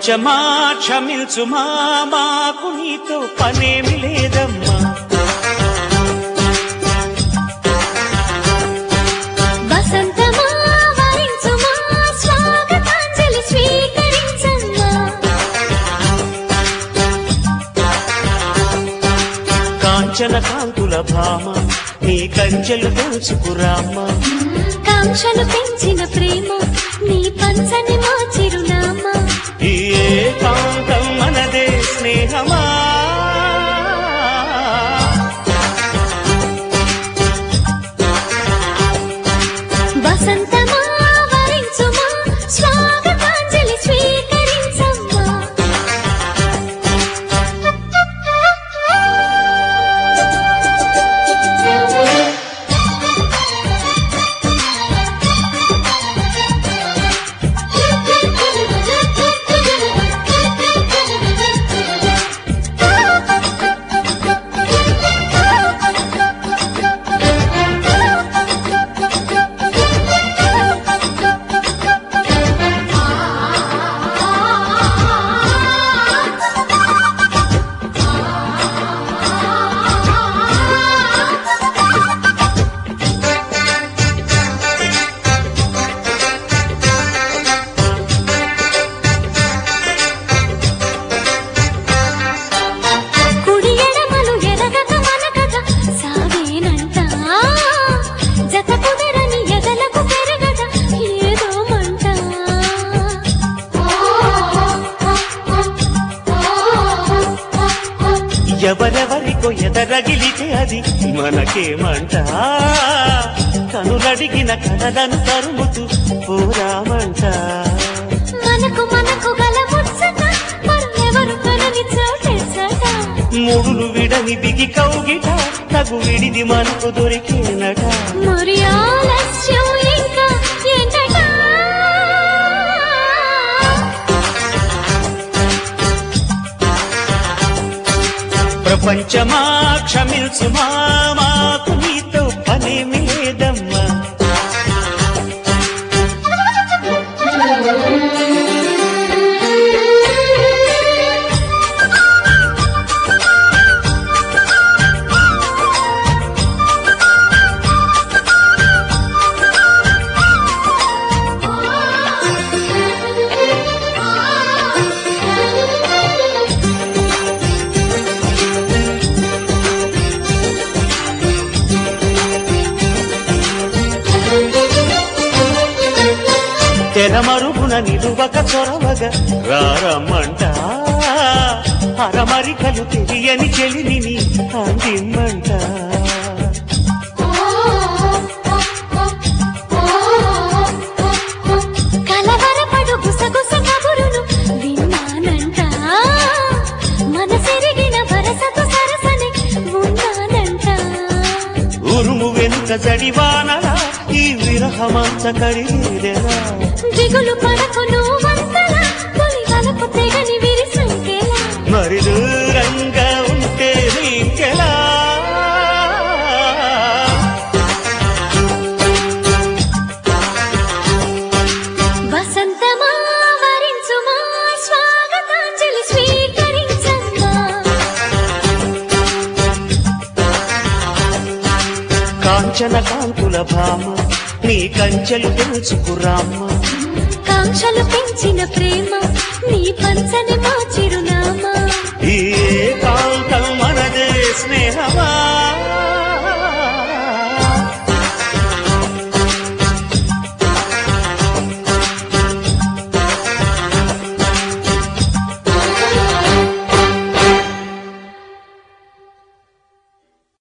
ప్రపంచమా క్షమించుమా మాకు నీతో పనేమి లేదమ్మా వసంతమా వరించుమా స్వాగతాంజలి స్వీకరించమ్మా కాంచన కాంతుల భామ నీ కంచెలు తెలుసుకురామ్మా కాంక్షలు పెంచిన ప్రేమ నీ పంచని మా చిరునామా ఈ ఏకాంతం మనదే స్నేహమా వసంతమా వరించుమా స్వాగతాంజలి స్వీకరించమ్మా కుడి ఎడమలు ఎరగక మనకక సాగేనంట జత కుదరని ఎదలకు పెరగక ఏదో మంట ఎవరెవరికో ఎదరగిలితే అది మనకేమంట కనులడిగిన కలలను తరుముతూ పోరామంట మనకు మనకు గల ముచ్చట మరెవరు కనని చోటెచ్చట మూడులు విడని బిగి కౌగిట తగు విడిది మనకు దొరికేనట మరి ఆలస్యం ఇంకా ఏంటట ప్రపంచమా క్షమించుమా మాకు నీతో పనేమి లేదమ్మా తెరమరుగున నిలువక చొరవగా రారమ్మంట అరమరికలు తెలియని చెలిని అందిమ్మంట కలవరపడు గుసగుస కబురును విన్నానంట మనసెరిగిన వరసకు సరసని ఉన్నానంట ఉరుము వెనుక జడివానలా ఈ విరహమంత కడిగేదెలా దిగులు పడకు నువ్వంతలా తొలి వలకు తెగని విరిసంకెలా మరి దూరంగా ఉంటే నీకెలా వసంతమా వరించుమా స్వాగతాంజలి స్వీకరించమ్మా కాంచన కాంతుల భామ నీ కంచెలు తెలుసుకురామ్మా కాంక్షలు పెంచిన ప్రేమ నీ పంచని మా చిరునామా ఈ ఏకాంతం మనదే స్నేహమా